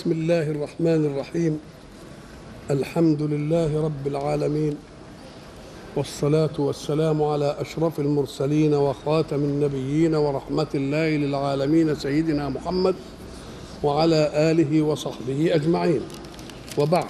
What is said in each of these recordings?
بسم الله الرحمن الرحيم الحمد لله رب العالمين والصلاة والسلام على أشرف المرسلين وخاتم النبيين ورحمة الله للعالمين سيدنا محمد وعلى آله وصحبه أجمعين وبعد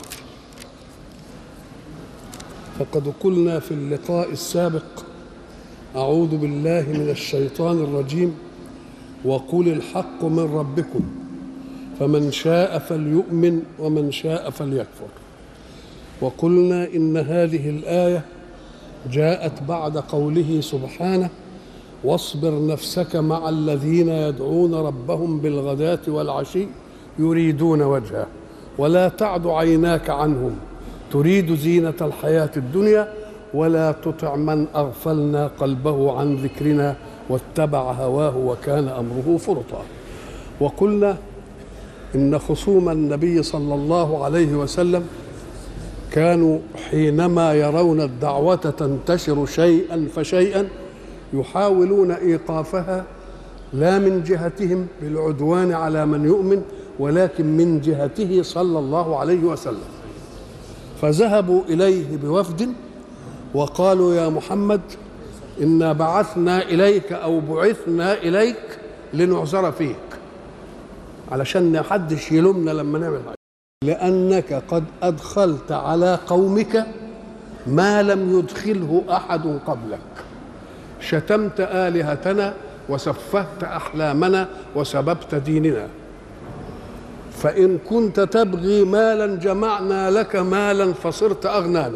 فقد قلنا في اللقاء السابق أعوذ بالله من الشيطان الرجيم وقل الحق من ربكم فمن شاء فليؤمن ومن شاء فليكفر وقلنا إن هذه الآية جاءت بعد قوله سبحانه واصبر نفسك مع الذين يدعون ربهم بالغداة والعشي يريدون وجهه ولا تعد عيناك عنهم تريد زينة الحياة الدنيا ولا تطع من أغفلنا قلبه عن ذكرنا واتبع هواه وكان أمره فرطا وقلنا إن خصوم النبي صلى الله عليه وسلم كانوا حينما يرون الدعوة تنتشر شيئا فشيئا يحاولون إيقافها لا من جهتهم بالعدوان على من يؤمن ولكن من جهته صلى الله عليه وسلم فذهبوا إليه بوفد وقالوا يا محمد إنا بعثنا إليك أو بعثنا إليك لنعذر فيك علشان ما حدش يلومنا لما نعمل حاجة لأنك قد أدخلت على قومك ما لم يدخله أحد قبلك شتمت آلهتنا وسفهت أحلامنا وسببت ديننا فإن كنت تبغي مالا جمعنا لك مالا فصرت أغنانا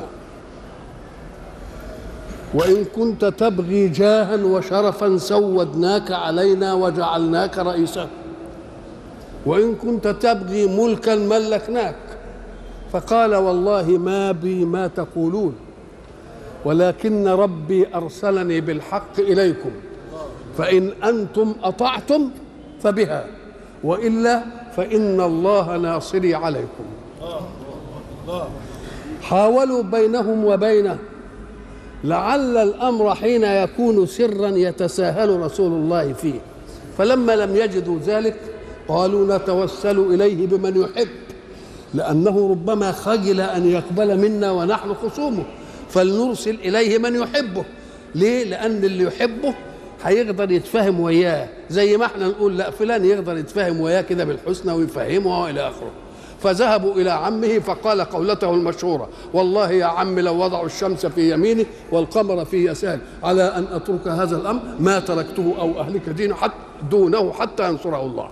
وإن كنت تبغي جاها وشرفا سودناك علينا وجعلناك رئيسا وإن كنت تبغي ملكا ملكناك فقال والله ما بي ما تقولون ولكن ربي أرسلني بالحق إليكم فإن أنتم أطعتم فبها وإلا فإن الله ناصري عليكم حاولوا بينهم وبينه لعل الأمر حين يكون سرا يتساهل رسول الله فيه فلما لم يجدوا ذلك قالوا نتوسل إليه بمن يحب لأنه ربما خجل أن يقبل منا ونحن خصومه فلنرسل إليه من يحبه ليه؟ لأن اللي يحبه هيقدر يتفاهم وياه زي ما احنا نقول لا فلان يقدر يتفاهم وياه كده بالحسنى ويفهمه والى اخره فذهبوا الى عمه فقال قولته المشهوره والله يا عم لو وضعوا الشمس في يمينه والقمر في يساره على ان اترك هذا الامر ما تركته او اهلك دينه حتى دونه حتى ينصره الله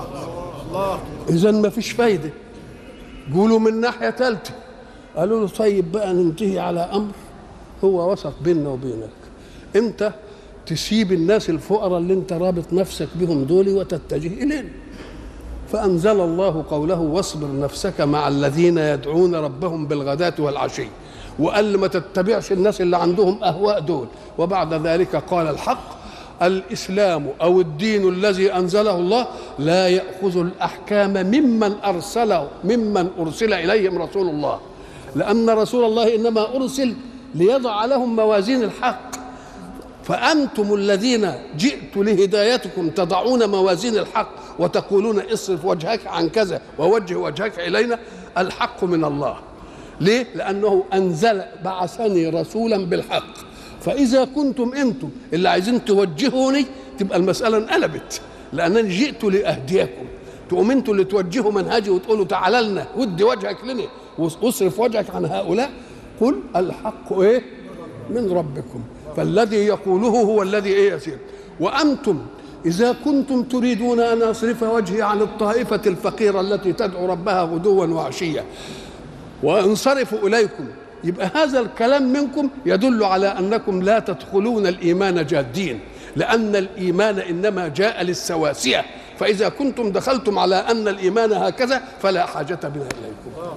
الله اذا ما فيش فايده قولوا من ناحيه ثالثه قالوا له طيب بقى ننتهي على امر هو وسط بيننا وبينك انت تسيب الناس الفقراء اللي انت رابط نفسك بهم دول وتتجه الينا فانزل الله قوله واصبر نفسك مع الذين يدعون ربهم بالغداة والعشي وقال ما تتبعش الناس اللي عندهم اهواء دول وبعد ذلك قال الحق الاسلام او الدين الذي انزله الله لا ياخذ الاحكام ممن ارسله ممن ارسل اليهم رسول الله لان رسول الله انما ارسل ليضع لهم موازين الحق فأنتم الذين جئت لهدايتكم تضعون موازين الحق وتقولون اصرف وجهك عن كذا ووجه وجهك إلينا الحق من الله ليه؟ لأنه أنزل بعثني رسولا بالحق فإذا كنتم أنتم اللي عايزين توجهوني تبقى المسألة انقلبت لأنني جئت لأهديكم تقوم انتوا اللي توجهوا منهجي وتقولوا تعالى لنا ودي وجهك لنا واصرف وجهك عن هؤلاء قل الحق ايه من ربكم فالذي يقوله هو الذي ايه يسير وانتم اذا كنتم تريدون ان اصرف وجهي عن الطائفه الفقيره التي تدعو ربها غدوا وعشيا وانصرف اليكم يبقى هذا الكلام منكم يدل على انكم لا تدخلون الايمان جادين لان الايمان انما جاء للسواسيه فاذا كنتم دخلتم على ان الايمان هكذا فلا حاجه بنا اليكم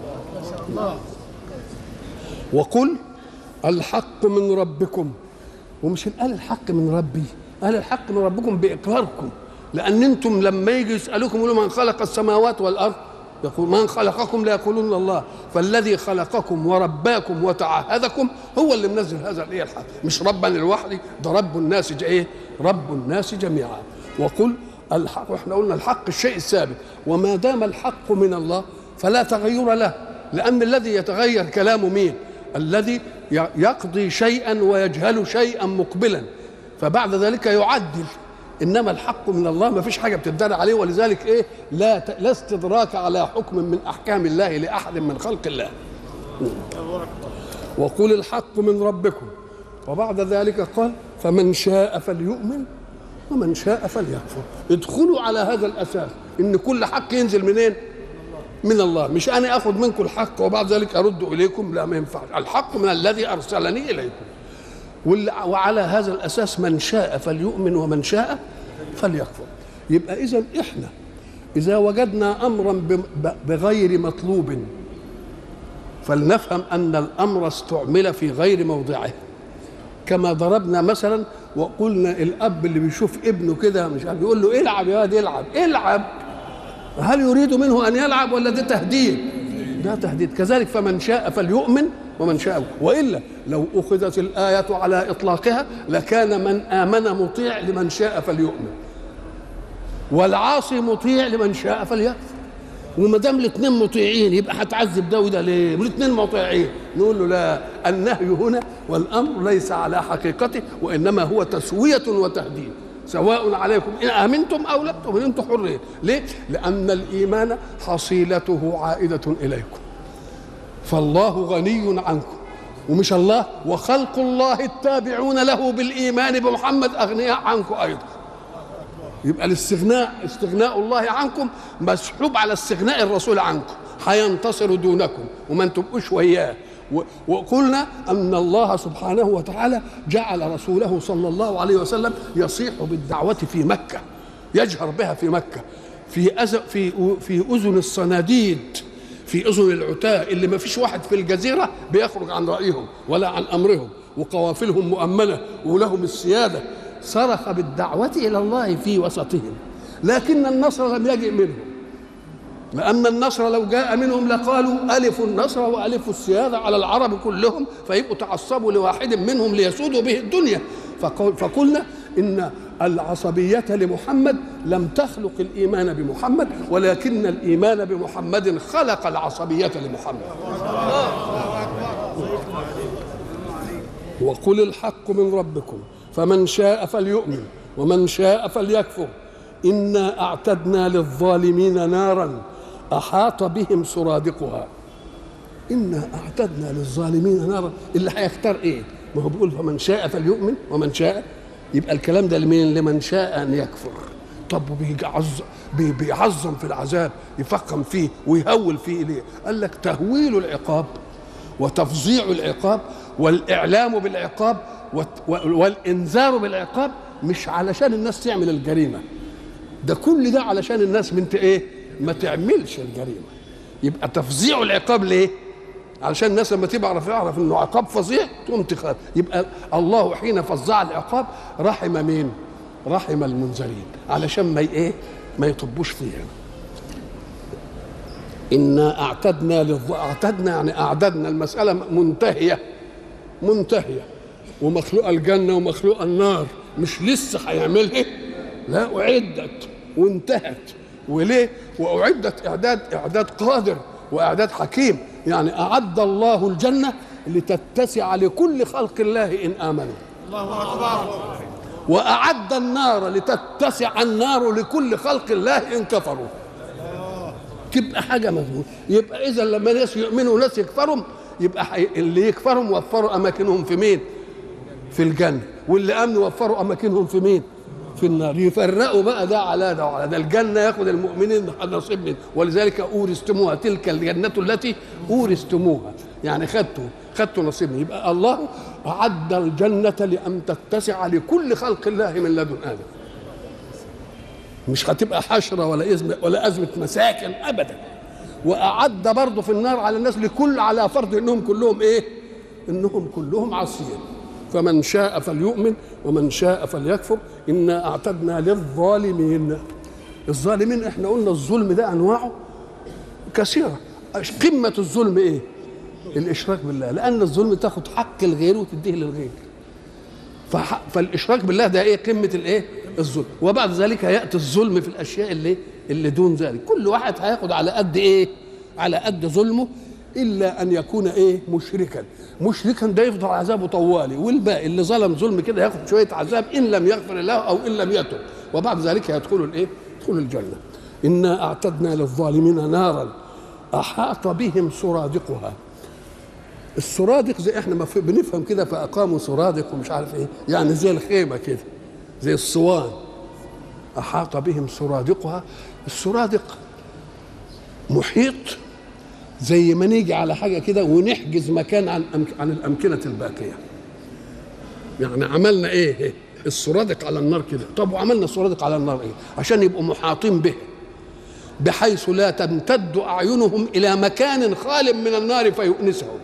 وقل الحق من ربكم ومش قال الحق من ربي قال الحق من ربكم باقراركم لان انتم لما يجي يسالوكم يقولوا من خلق السماوات والارض يقول من خلقكم لا يقولون الله فالذي خلقكم ورباكم وتعهدكم هو اللي منزل هذا الايه الحق مش ربا لوحدي ده رب الناس ايه رب الناس جميعا وقل الحق واحنا قلنا الحق الشيء الثابت وما دام الحق من الله فلا تغير له لان الذي يتغير كلامه مين الذي يقضي شيئا ويجهل شيئا مقبلا فبعد ذلك يعدل انما الحق من الله ما فيش حاجه بتدار عليه ولذلك ايه لا ت... لا استدراك على حكم من احكام الله لاحد من خلق الله وقل الحق من ربكم وبعد ذلك قال فمن شاء فليؤمن ومن شاء فليكفر ادخلوا على هذا الاساس ان كل حق ينزل منين من الله مش انا اخذ منكم الحق وبعد ذلك ارد اليكم لا ما ينفعش الحق من الذي ارسلني اليكم وعلى هذا الاساس من شاء فليؤمن ومن شاء فليكفر يبقى اذا احنا اذا وجدنا امرا بغير مطلوب فلنفهم ان الامر استعمل في غير موضعه كما ضربنا مثلا وقلنا الاب اللي بيشوف ابنه كده مش عارف يقول له العب يا واد العب العب هل يريد منه ان يلعب ولا ده تهديد ده تهديد كذلك فمن شاء فليؤمن ومن شاء والا لو اخذت الايه على اطلاقها لكان من امن مطيع لمن شاء فليؤمن والعاصي مطيع لمن شاء فليكفر وما دام الاثنين مطيعين يبقى هتعذب ده وده ليه؟ والاثنين مطيعين نقول له لا النهي هنا والامر ليس على حقيقته وانما هو تسويه وتهديد سواء عليكم ان امنتم او لا تؤمنوا انتم حرين ليه؟ لان الايمان حصيلته عائده اليكم فالله غني عنكم ومش الله وخلق الله التابعون له بالايمان بمحمد اغنياء عنكم ايضا يبقى الاستغناء استغناء الله عنكم مسحوب على استغناء الرسول عنكم هينتصر دونكم وما تبقوش وياه وقلنا ان الله سبحانه وتعالى جعل رسوله صلى الله عليه وسلم يصيح بالدعوه في مكه يجهر بها في مكه في أز في في اذن الصناديد في اذن العتاة اللي ما فيش واحد في الجزيره بيخرج عن رايهم ولا عن امرهم وقوافلهم مؤمنه ولهم السياده صرخ بالدعوة إلى الله في وسطهم لكن النصر لم يجئ منهم لأن النصر لو جاء منهم لقالوا ألف النصر وألف السيادة على العرب كلهم فيبقوا تعصبوا لواحد منهم ليسودوا به الدنيا فقلنا إن العصبية لمحمد لم تخلق الإيمان بمحمد ولكن الإيمان بمحمد خلق العصبية لمحمد وقل الحق من ربكم فمن شاء فليؤمن ومن شاء فليكفر انا اعتدنا للظالمين نارا احاط بهم سرادقها انا اعتدنا للظالمين نارا اللي هيختار ايه ما هو بيقول فمن شاء فليؤمن ومن شاء يبقى الكلام ده لمين لمن شاء ان يكفر طب بيعظم بيعظم في العذاب يفخم فيه ويهول فيه ليه قال لك تهويل العقاب وتفظيع العقاب والاعلام بالعقاب والانذار بالعقاب مش علشان الناس تعمل الجريمه ده كل ده علشان الناس من ايه ما تعملش الجريمه يبقى تفظيع العقاب ليه علشان الناس لما تبقى تعرف انه عقاب فظيع تقوم تخاف يبقى الله حين فظع العقاب رحم مين رحم المنذرين علشان ما ايه ما يطبوش فيها إنا أعتدنا للظ... أعتدنا يعني أعددنا المسألة منتهية منتهية ومخلوق الجنة ومخلوق النار مش لسه هيعملها لا أعدت وانتهت وليه؟ وأعدت إعداد إعداد قادر وإعداد حكيم يعني أعد الله الجنة لتتسع لكل خلق الله إن آمنوا الله أكبر وأعد النار لتتسع النار لكل خلق الله إن كفروا تبقى حاجة مظبوط يبقى إذا لما ناس يؤمنوا وناس يكفرهم يبقى حي... اللي يكفرهم وفروا أماكنهم في مين؟ في الجنة واللي امنوا وفروا اماكنهم في مين في النار يفرقوا بقى ده على ده وعلى ده الجنه ياخذ المؤمنين نصيب منه ولذلك اورثتموها تلك الجنه التي اورثتموها يعني خدتوا خدتوا نصيب يبقى الله اعد الجنه لان تتسع لكل خلق الله من لدن ادم مش هتبقى حشره ولا ازمه ولا ازمه مساكن ابدا واعد برضه في النار على الناس لكل على فرض انهم كلهم ايه انهم كلهم عاصيين فمن شاء فليؤمن ومن شاء فليكفر انا اعتدنا للظالمين الظالمين احنا قلنا الظلم ده انواعه كثيره قمه الظلم ايه الاشراك بالله لان الظلم تاخد حق الغير وتديه للغير فالاشراك بالله ده ايه قمه الايه الظلم وبعد ذلك ياتي الظلم في الاشياء اللي اللي دون ذلك كل واحد هياخد على قد ايه على قد ظلمه الا ان يكون ايه مشركا مشركا ده يفضل عذابه طوالي والباقي اللي ظلم ظلم كده ياخد شويه عذاب ان لم يغفر الله او ان لم يتب وبعد ذلك يدخلوا الايه يدخلوا الجنه انا اعتدنا للظالمين نارا احاط بهم سرادقها السرادق زي احنا ما في- بنفهم كده فاقاموا سرادق ومش عارف ايه يعني زي الخيمه كده زي الصوان احاط بهم سرادقها السرادق محيط زي ما نيجي على حاجه كده ونحجز مكان عن أمك- عن الامكنه الباقيه يعني عملنا ايه إيه؟ السرادق على النار كده طب وعملنا السرادق على النار ايه عشان يبقوا محاطين به بحيث لا تمتد اعينهم الى مكان خال من النار فيؤنسهم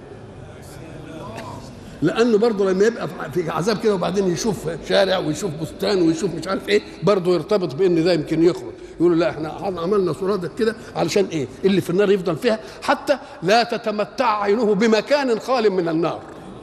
لانه برضه لما يبقى في عذاب كده وبعدين يشوف شارع ويشوف بستان ويشوف مش عارف ايه برضه يرتبط بان ده يمكن يخرج يقولوا لا احنا عملنا سرادق كده علشان ايه اللي في النار يفضل فيها حتى لا تتمتع عينه بمكان خال من النار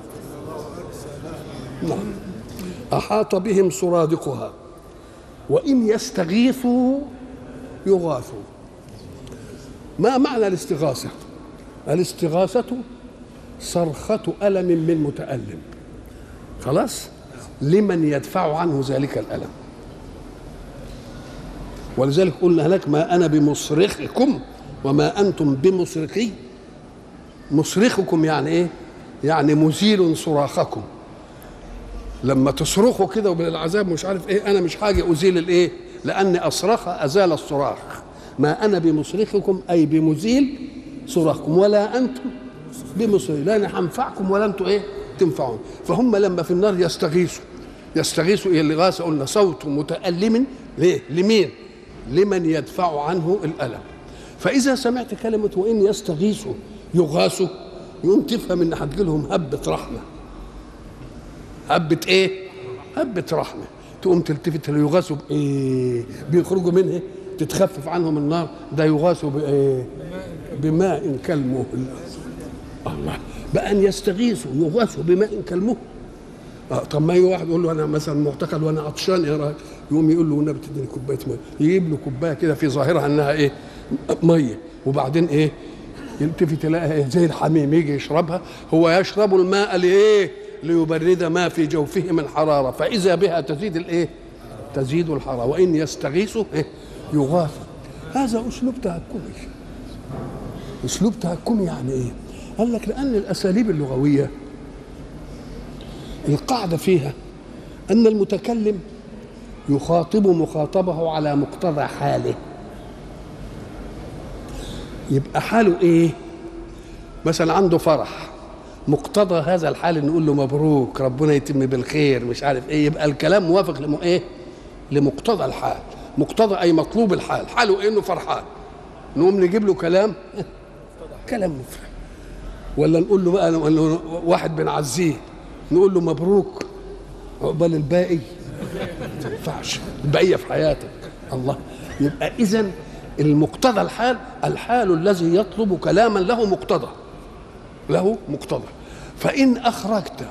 نعم احاط بهم سرادقها وان يستغيثوا يغاثوا ما معنى الاستغاثه الاستغاثه صرخة ألم من متألم خلاص لمن يدفع عنه ذلك الألم ولذلك قلنا هناك ما أنا بمصرخكم وما أنتم بمصرخي مصرخكم يعني إيه يعني مزيل صراخكم لما تصرخوا كده وبالعذاب مش عارف ايه انا مش حاجه ازيل الايه لان اصرخ ازال الصراخ ما انا بمصرخكم اي بمزيل صراخكم ولا انتم بمصري لا انا هنفعكم ولا انتم ايه تنفعون فهم لما في النار يستغيثوا يستغيثوا ايه الاغاثه قلنا صوت متالم ليه لمين لمن يدفع عنه الالم فاذا سمعت كلمه وان يستغيثوا يغاثوا يقوم تفهم ان هتجي لهم هبه رحمه هبه ايه هبه رحمه تقوم تلتفت يغاثوا بايه بيخرجوا منها تتخفف عنهم النار ده يغاثوا بايه بماء كالمهل الله بأن يستغيثوا يغاثوا بماء كالمهل آه طب ما يجي واحد يقول له انا مثلا معتقل وانا عطشان يا راجل يقوم يقول له والنبي تديني كوبايه ميه يجيب له كوبايه كده في ظاهرها انها ايه ميه وبعدين ايه يلتفت يلاقيها إيه؟ زي الحميم يجي يشربها هو يشرب الماء لايه ليبرد ما في جوفه من حراره فاذا بها تزيد الايه تزيد الحراره وان يستغيثوا إيه؟ يغاثوا هذا اسلوب تهكمي اسلوب تهكمي يعني ايه قال لك لان الاساليب اللغويه القاعده فيها ان المتكلم يخاطب مخاطبه على مقتضى حاله يبقى حاله ايه مثلا عنده فرح مقتضى هذا الحال ان نقول له مبروك ربنا يتم بالخير مش عارف ايه يبقى الكلام موافق لم ايه لمقتضى الحال مقتضى اي مطلوب الحال حاله ايه انه فرحان نقوم نجيب له كلام كلام مفرح ولا نقول له بقى نقول واحد بنعزيه نقول له مبروك عقبال الباقي ما تنفعش البقيه في حياتك الله يبقى اذا المقتضى الحال الحال الذي يطلب كلاما له مقتضى له مقتضى فان اخرجت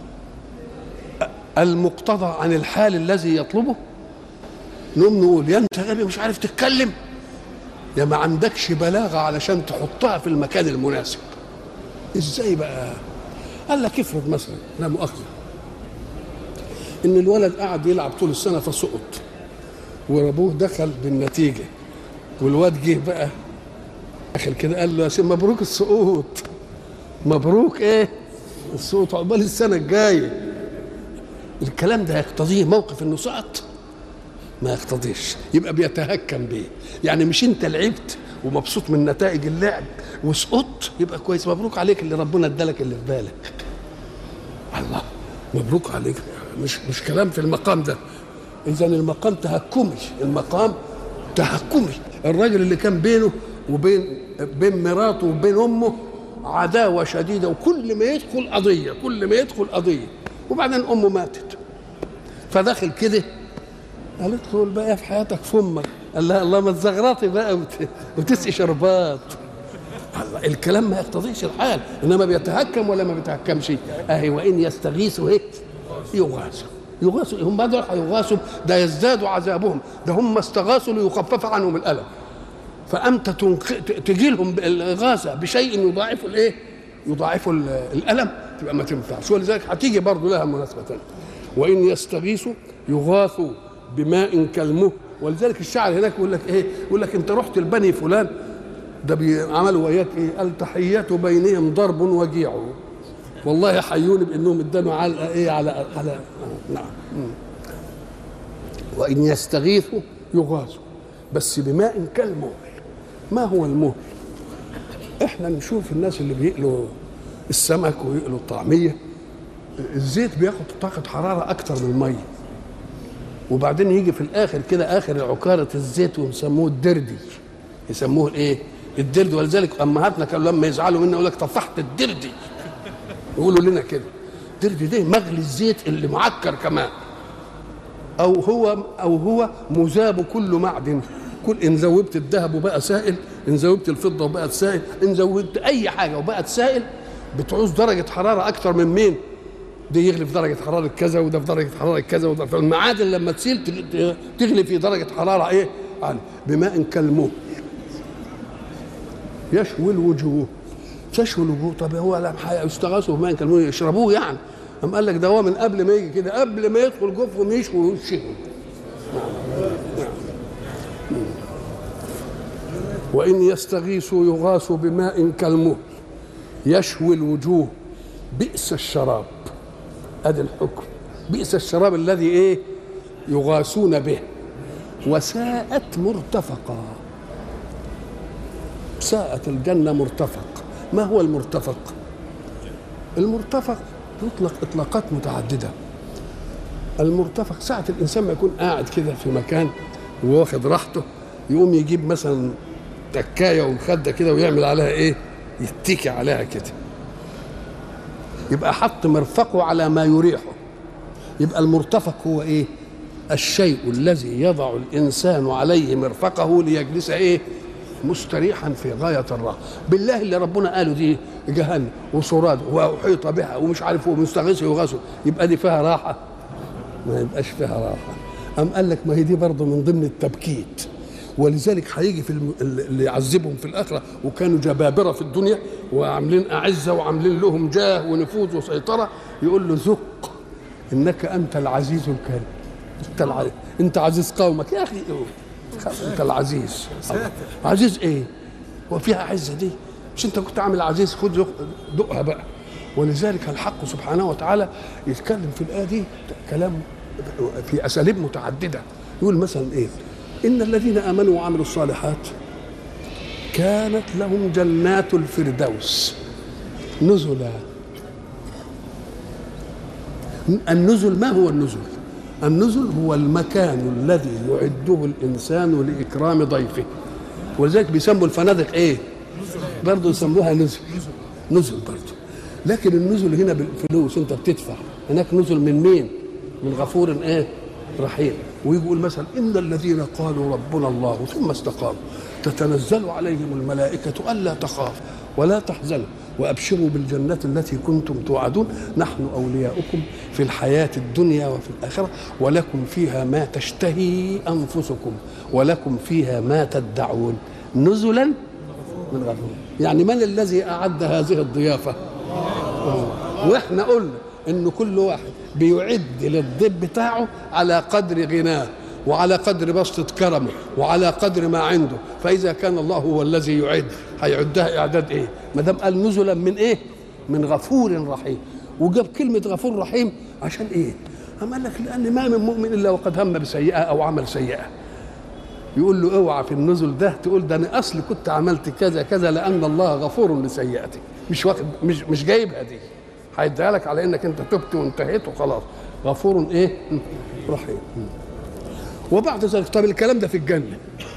المقتضى عن الحال الذي يطلبه نقوم نقول يا انت غبي مش عارف تتكلم يا ما عندكش بلاغه علشان تحطها في المكان المناسب ازاي بقى قال لك افرض مثلا لا مؤاخذه ان الولد قعد يلعب طول السنه فسقط وابوه دخل بالنتيجه والواد جه بقى دخل كده قال له يا سيدي مبروك السقوط مبروك ايه السقوط عقبال السنه الجايه الكلام ده يقتضيه موقف انه سقط ما يقتضيش يبقى بيتهكم بيه يعني مش انت لعبت ومبسوط من نتائج اللعب وسقطت يبقى كويس مبروك عليك اللي ربنا ادالك اللي في بالك الله مبروك عليك مش مش كلام في المقام ده اذا المقام تهكمي المقام تهكمي الراجل اللي كان بينه وبين بين مراته وبين امه عداوه شديده وكل ما يدخل قضيه كل ما يدخل قضيه وبعدين امه ماتت فدخل كده قالت له الباقي في حياتك فمك قال لها الله ما تزغرطي بقى وت... وتسقي شربات الله الكلام ما يقتضيش الحال انما بيتهكم ولا ما بيتهكمش اهي وان يستغيثوا ايه يغاثوا يغاثوا هم دول هيغاثوا ده يزداد عذابهم ده هم استغاثوا ليخفف عنهم الالم فانت تجي لهم الاغاثه بشيء يضاعف الايه؟ يضاعف الالم تبقى ما تنفعش ولذلك هتيجي برضه لها مناسبه ثانيه وان يستغيثوا يغاثوا بماء كالمهل ولذلك الشاعر هناك يقول لك ايه؟ يقول لك انت رحت لبني فلان ده بيعملوا وياك ايه؟ التحيات بينهم ضرب وجيع والله حيوني بانهم ادانوا علقه ايه على على نعم وان يستغيثوا يغاثوا بس بماء كالمهل ما هو المهل؟ احنا نشوف الناس اللي بيقلوا السمك ويقلوا الطعميه الزيت بياخد طاقه حراره اكتر من الميه وبعدين يجي في الاخر كده اخر عكاره الزيت ويسموه الدردي يسموه الايه؟ الدردي ولذلك امهاتنا كانوا لما يزعلوا منا يقول لك طفحت الدردي يقولوا لنا كده الدردي ده مغلي الزيت اللي معكر كمان او هو او هو مذاب كل معدن كل ان زودت الذهب وبقى سائل ان زودت الفضه وبقت سائل ان زودت اي حاجه وبقت سائل بتعوز درجه حراره اكتر من مين ده يغلي في درجه حراره كذا وده في درجه حراره كذا وده فالمعادن لما تسيل تغلي في درجه حراره ايه عاليه بماء كالمهل يشوي الوجوه تشوي الوجوه طب هو لم يستغاثوا بماء كالمهل يشربوه يعني أم قال لك ده هو من قبل ما يجي كده قبل ما يدخل جوفهم يشوي وشهم وإن يستغيثوا يغاثوا بماء كالمهل يشوي الوجوه بئس الشراب ادي الحكم بئس الشراب الذي ايه يغاثون به وساءت مرتفقا ساءت الجنة مرتفق ما هو المرتفق المرتفق يطلق إطلاقات متعددة المرتفق ساعة الإنسان ما يكون قاعد كده في مكان وواخد راحته يقوم يجيب مثلا تكاية ومخدة كده ويعمل عليها إيه يتكي عليها كده يبقى حط مرفقه على ما يريحه يبقى المرتفق هو ايه الشيء الذي يضع الانسان عليه مرفقه ليجلس ايه مستريحا في غايه الراحه بالله اللي ربنا قاله دي جهنم وصراد واحيط بها ومش عارف ومستغيث يغاثوا يبقى دي فيها راحه ما يبقاش فيها راحه أم قال لك ما هي دي برضه من ضمن التبكيت ولذلك هيجي في الم... اللي يعذبهم في الاخره وكانوا جبابره في الدنيا وعاملين اعزه وعاملين لهم جاه ونفوذ وسيطره يقول له ذق انك انت العزيز الكريم انت العزيز انت عزيز قومك يا اخي انت العزيز عزيز ايه؟ وفيها عزه دي مش انت كنت عامل عزيز خد دقها بقى ولذلك الحق سبحانه وتعالى يتكلم في الايه دي كلام في اساليب متعدده يقول مثلا ايه؟ ان الذين امنوا وعملوا الصالحات كانت لهم جنات الفردوس نزلا النزل ما هو النزل النزل هو المكان الذي يعده الانسان لاكرام ضيفه ولذلك بيسموا الفنادق ايه برضه يسموها نزل نزل برضه لكن النزل هنا بالفلوس انت بتدفع هناك نزل من مين من غفور ايه رحيم ويقول مثلا ان الذين قالوا ربنا الله ثم استقاموا تتنزل عليهم الملائكه الا تخافوا ولا تحزنوا وابشروا بالجنه التي كنتم توعدون نحن اولياؤكم في الحياه الدنيا وفي الاخره ولكم فيها ما تشتهي انفسكم ولكم فيها ما تدعون نزلا من غفور يعني من الذي اعد هذه الضيافه واحنا قلنا ان كل واحد بيعد للضيف بتاعه على قدر غناه وعلى قدر بسطة كرمه وعلى قدر ما عنده فإذا كان الله هو الذي يعد هيعدها إعداد إيه ما دام قال نزلا من إيه من غفور رحيم وجاب كلمة غفور رحيم عشان إيه أم قال لك لأن ما من مؤمن إلا وقد هم بسيئة أو عمل سيئة يقول له اوعى في النزل ده تقول ده انا اصل كنت عملت كذا كذا لان الله غفور لسيئتي مش واخد مش مش جايبها دي هيديها لك على انك انت تبت وانتهيت وخلاص غفور ايه رحيم وبعد ذلك طب الكلام ده في الجنه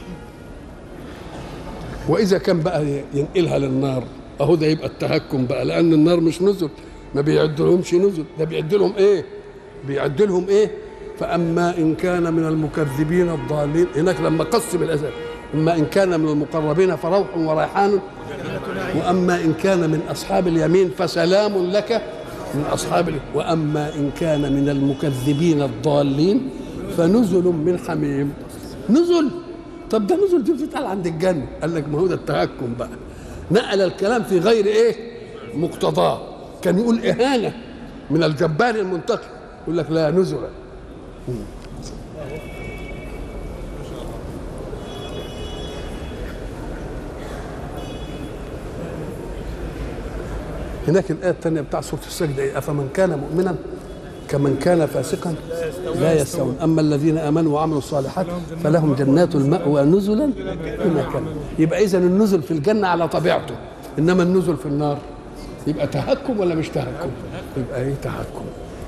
واذا كان بقى ينقلها للنار اهو ده يبقى التهكم بقى لان النار مش نزل ما بيعد لهمش نزل ده بيعد لهم ايه بيعد لهم ايه فاما ان كان من المكذبين الضالين هناك لما قسم الاسد اما ان كان من المقربين فروح وريحان واما ان كان من اصحاب اليمين فسلام لك من اصحاب ال- واما ان كان من المكذبين الضالين فنزل من حميم نزل طب ده نزل دي بتتقال عند الجنه قال لك ما هو ده التهكم بقى نقل الكلام في غير ايه مقتضاه كان يقول اهانه من الجبار المنتقم يقول لك لا نزل هناك الآية الثانية بتاع سورة السجدة إيه؟ أفمن كان مؤمنا كمن كان فاسقا لا يستوون أما الذين آمنوا وعملوا الصالحات فلهم جنات المأوى نزلا بما كانوا يبقى إذا النزل في الجنة على طبيعته إنما النزل في النار يبقى تهكم ولا مش تهكم؟ يبقى إيه تهكم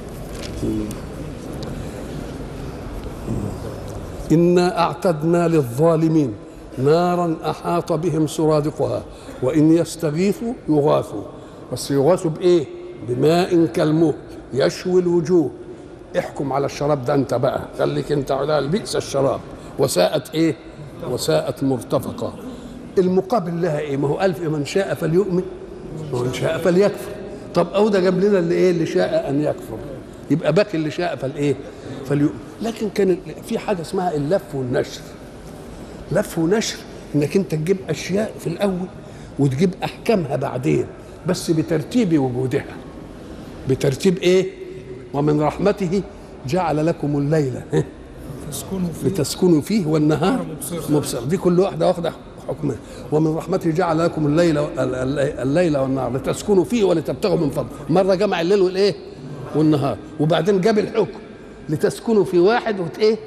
إنا أعتدنا للظالمين نارا أحاط بهم سرادقها وإن يستغيثوا يغاثوا بس يغاثوا بإيه؟ بماء كالمهل يشوي الوجوه احكم على الشراب ده أنت بقى خليك أنت على بئس الشراب وساءت إيه؟ وساءت مرتفقة المقابل لها إيه؟ ما هو ألف من شاء فليؤمن ومن شاء فليكفر طب أو ده جاب لنا اللي إيه اللي شاء أن يكفر يبقى باقي اللي شاء فالايه فليؤمن لكن كان في حاجه اسمها اللف والنشر لف ونشر انك انت تجيب اشياء في الاول وتجيب احكامها بعدين بس بترتيب وجودها بترتيب ايه ومن رحمته جعل لكم الليل تسكنوا فيه لتسكنوا فيه والنهار مبصر. مبصر دي كل واحده واخده حكمها ومن رحمته جعل لكم الليل الليل والنهار لتسكنوا فيه ولتبتغوا من فضله مره جمع الليل والايه والنهار وبعدين جاب الحكم لتسكنوا في واحد وت ايه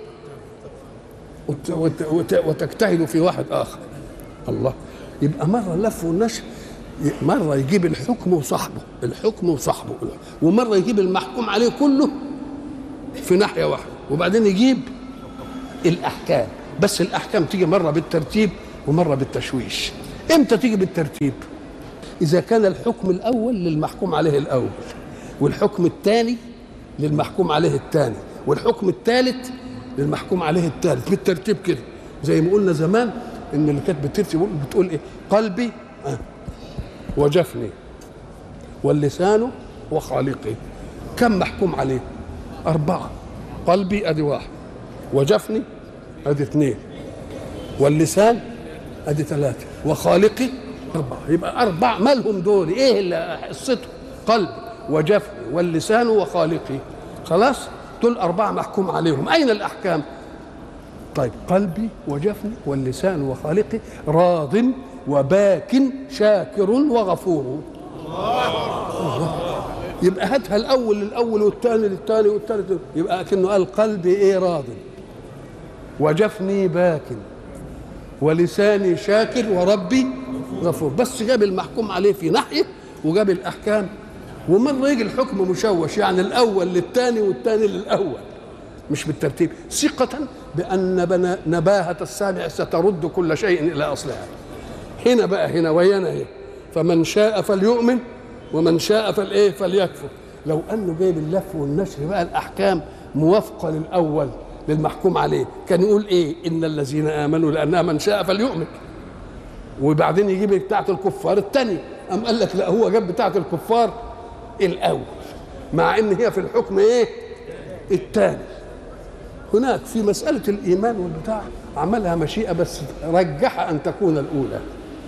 وت وت وت وتجتهدوا في واحد اخر الله يبقى مره اللف والنشر مره يجيب الحكم وصاحبه الحكم وصاحبه ومره يجيب المحكوم عليه كله في ناحيه واحده وبعدين يجيب الاحكام بس الاحكام تيجي مره بالترتيب ومره بالتشويش امتى تيجي بالترتيب اذا كان الحكم الاول للمحكوم عليه الاول والحكم الثاني للمحكوم عليه الثاني والحكم الثالث للمحكوم عليه الثالث بالترتيب كده زي ما قلنا زمان ان اللي كانت بترتب بتقول ايه قلبي آه وجفني واللسان وخالقي كم محكوم عليه أربعة قلبي أدي واحد وجفني أدي اثنين واللسان أدي ثلاثة وخالقي أربعة يبقى أربع مالهم دول إيه اللي قصته قلب وجفني واللسان وخالقي خلاص دول أربعة محكوم عليهم أين الأحكام طيب قلبي وجفني واللسان وخالقي راض وباك شاكر وغفور يبقى هاتها الاول للاول والثاني للثاني والثالث يبقى كأنه قال قلبي ايه راض وجفني باك ولساني شاكر وربي غفور بس جاب المحكوم عليه في ناحيه وجاب الاحكام ومره يجي الحكم مشوش يعني الاول للثاني والثاني للاول مش بالترتيب ثقة بأن بنا- نباهة السامع سترد كل شيء إلى أصلها هنا بقى هنا ويانا اهي فمن شاء فليؤمن ومن شاء فالايه فليكفر لو انه جايب اللف والنشر بقى الاحكام موافقه للاول للمحكوم عليه كان يقول ايه ان الذين امنوا لانها من شاء فليؤمن وبعدين يجيب بتاعه الكفار الثانيه ام قال لك لا هو جاب بتاعه الكفار الاول مع ان هي في الحكم ايه الثاني هناك في مساله الايمان والبتاع عملها مشيئه بس رجح ان تكون الاولى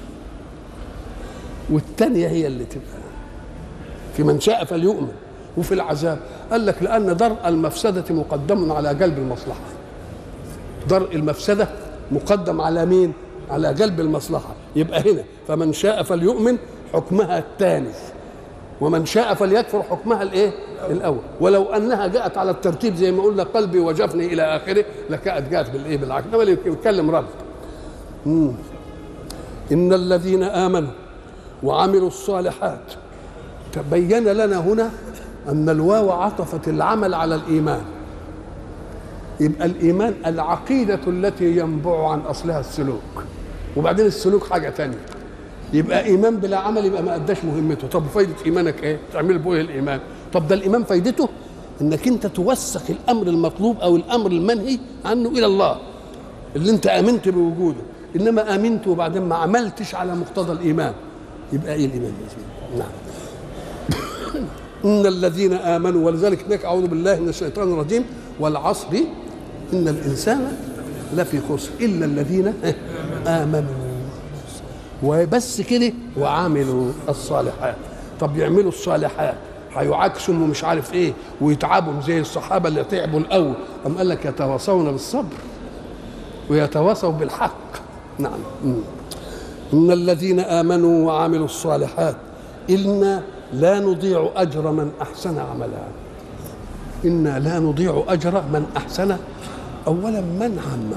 والثانيه هي اللي تبقى في من شاء فليؤمن وفي العذاب قال لك لان درء المفسده مقدم على جلب المصلحه درء المفسده مقدم على مين على جلب المصلحه يبقى هنا فمن شاء فليؤمن حكمها الثاني ومن شاء فليكفر حكمها الايه الاول ولو انها جاءت على الترتيب زي ما قلنا قلبي وجفني الى اخره لكانت جاءت بالايه بالعكس انما اللي يتكلم رب مم. ان الذين امنوا وعملوا الصالحات تبين لنا هنا ان الواو عطفت العمل على الايمان يبقى الايمان العقيده التي ينبع عن اصلها السلوك وبعدين السلوك حاجه تانية يبقى ايمان بلا عمل يبقى ما اداش مهمته طب فايده ايمانك ايه تعمل بيه إيه الايمان طب ده الايمان فايدته انك انت توسخ الامر المطلوب او الامر المنهي عنه الى الله اللي انت امنت بوجوده انما امنت وبعدين ما عملتش على مقتضى الايمان يبقى ايه الايمان باذن الله نعم ان الذين امنوا ولذلك هناك اعوذ بالله من الشيطان الرجيم والعصر ان الانسان لفي خسر الا الذين امنوا وبس كده وعملوا الصالحات طب يعملوا الصالحات هيعاكسوا ومش عارف ايه ويتعبوا زي الصحابه اللي تعبوا الاول أم قال لك يتواصون بالصبر ويتواصوا بالحق نعم مم. ان الذين امنوا وعملوا الصالحات انا لا نضيع اجر من احسن عملا انا لا نضيع اجر من احسن اولا من عم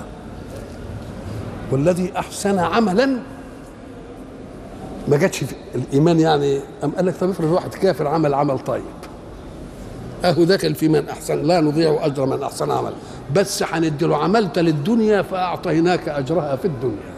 والذي احسن عملا ما جاتش في الايمان يعني ام قال لك طب افرض واحد كافر عمل عمل طيب اهو داخل في من احسن لا نضيع اجر من احسن عمل بس هندي له عملت للدنيا فاعطيناك اجرها في الدنيا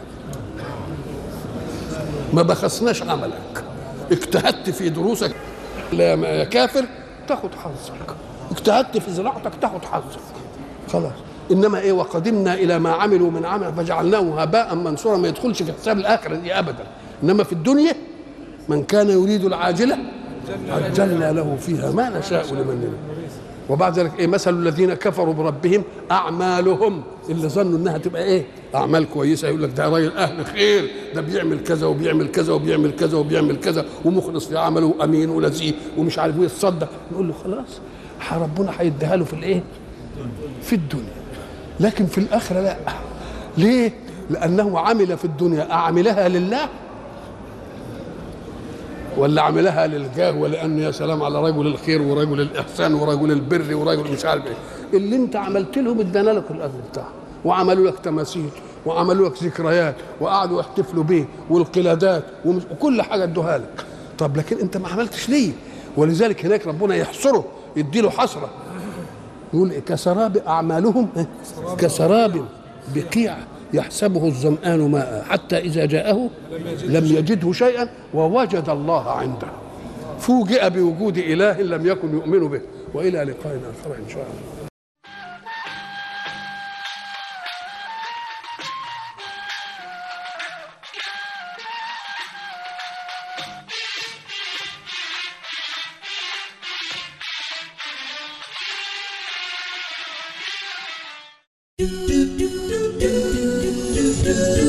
ما بخسناش عملك اجتهدت في دروسك لا يا كافر تاخد حظك اجتهدت في زراعتك تاخد حظك خلاص انما ايه وقدمنا الى ما عملوا من عمل فجعلناه هباء منصورا ما يدخلش في حساب الاخره دي ابدا انما في الدنيا من كان يريد العاجله عجلنا له فيها ما نشاء لمن نريد وبعد ذلك ايه مثل الذين كفروا بربهم اعمالهم اللي ظنوا انها تبقى ايه اعمال كويسه يقول لك ده راجل اهل خير ده بيعمل كذا وبيعمل كذا وبيعمل كذا وبيعمل كذا ومخلص في عمله وامين ولذيذ ومش عارف ويتصدق نقول له خلاص ربنا هيديها له في الايه في الدنيا لكن في الاخره لا ليه لانه عمل في الدنيا اعملها لله ولا عملها للجاه ولانه يا سلام على رجل الخير ورجل الاحسان ورجل البر ورجل مش عارف ايه اللي انت عملت لهم ادانا لك الاجر بتاعهم وعملوا لك تماثيل وعملوا لك ذكريات وقعدوا يحتفلوا بيه والقلادات وكل حاجه ادوها لك طب لكن انت ما عملتش ليه ولذلك هناك ربنا يحصره يديله حسره يقول كسراب اعمالهم كسراب بقيع يحسبه الظمآن ماء حتى إذا جاءه لم يجده شيئا ووجد الله عنده فوجئ بوجود إله لم يكن يؤمن به وإلى لقاء آخر إن شاء الله do do do do do do do